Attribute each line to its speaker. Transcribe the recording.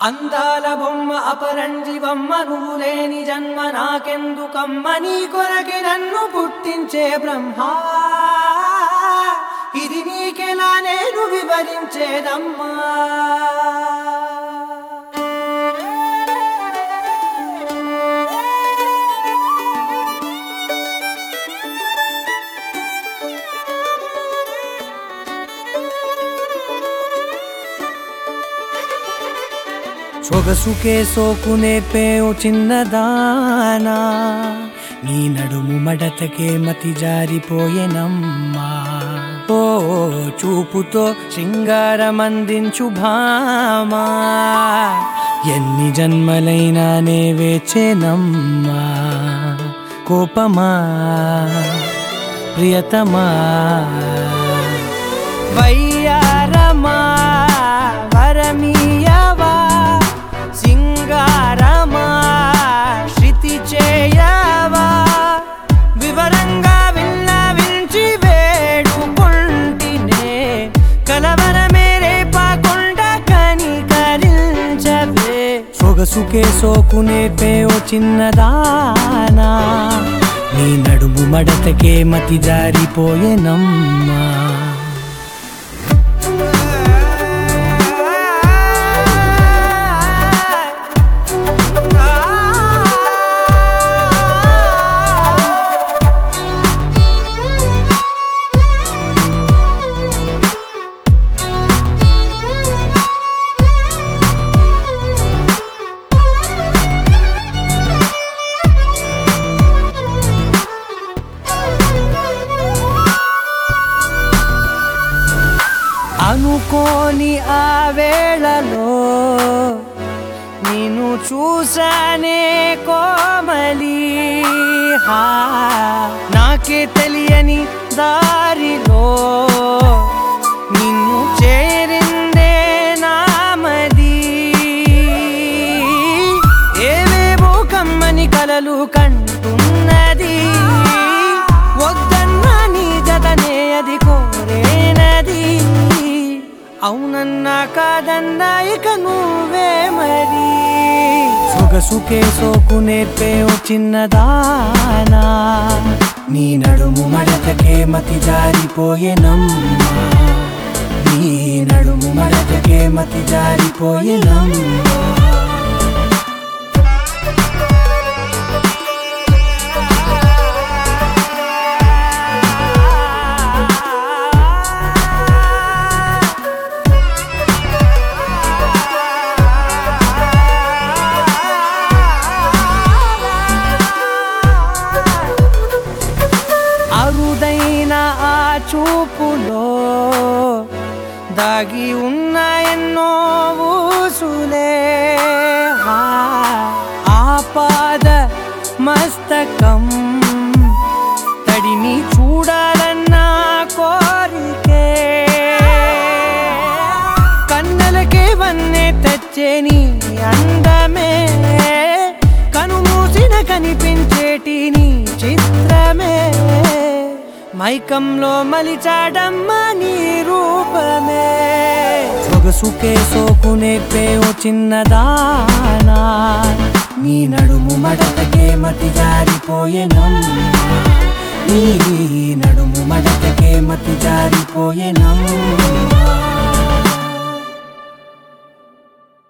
Speaker 1: అందాల బొమ్మ అపరంజివమ్మ నువ్వు లేని జన్మ నాకెందుకమ్మ నీ కొరకి నన్ను పుట్టించే బ్రహ్మ ఇది నీకెలా నేను వివరించేదమ్మా సొగసుకే సోకునే పేవు చిన్నదానా నీ నడుము మడతకే మతి జారిపోయేనమ్మా ఓ చూపుతో శృంగారమందించు భామా ఎన్ని జన్మలైనా నే వేచేనమ్మా కోపమా ప్రియతమా వయ్యారమా వరమీయవా సింగారమా శృతి చేయవా వివరంగా విన్న వించి వేడుకుంటినే కలవర మేరే పాకుండా కనికరించవే సొగసుకే సోకునే పేో చిన్నదానా నీ నడుము మడతకే మతి జారిపోయేనమ్మా అనుకోని ఆ వేళలో నేను చూసానే కోమలి హా నాకే తెలియని దారిలో నిన్ను చేరిందే నామది ఏవేవో కమ్మని కలలు కంటున్నది వద్దన్నా నీ జతనే అది కోరేనది అవునన్నా కాదన్నా ఇక నువ్వే మరి సొగసుకే సోకు నేర్పేవు చిన్నదానా నీ నడుము మడతకే మతి జారిపోయేనమ్మా నీ నడుము మడతకే మతి జారిపోయేనమ్మా అరుదైన ఆ చూపులో దాగి ఉన్న ఎన్నో ఊసులే ఆ ఆపాద మస్తకం తడిని చూడాలన్న కోరికే కన్నలకే వన్నే తెచ్చే నీ అందమే కనుమూసిన కనిపించేటి నీ చిత్రమే మైకంలో మలిచాడమ్మ నీ రూపమే సొగసుకే సోకునే పేవు చిన్నదానా నీ నడుము మడతకే మతి జారిపోయేనమ్మా నీ నడుము మడతకే మతి జారిపోయేనమ్మా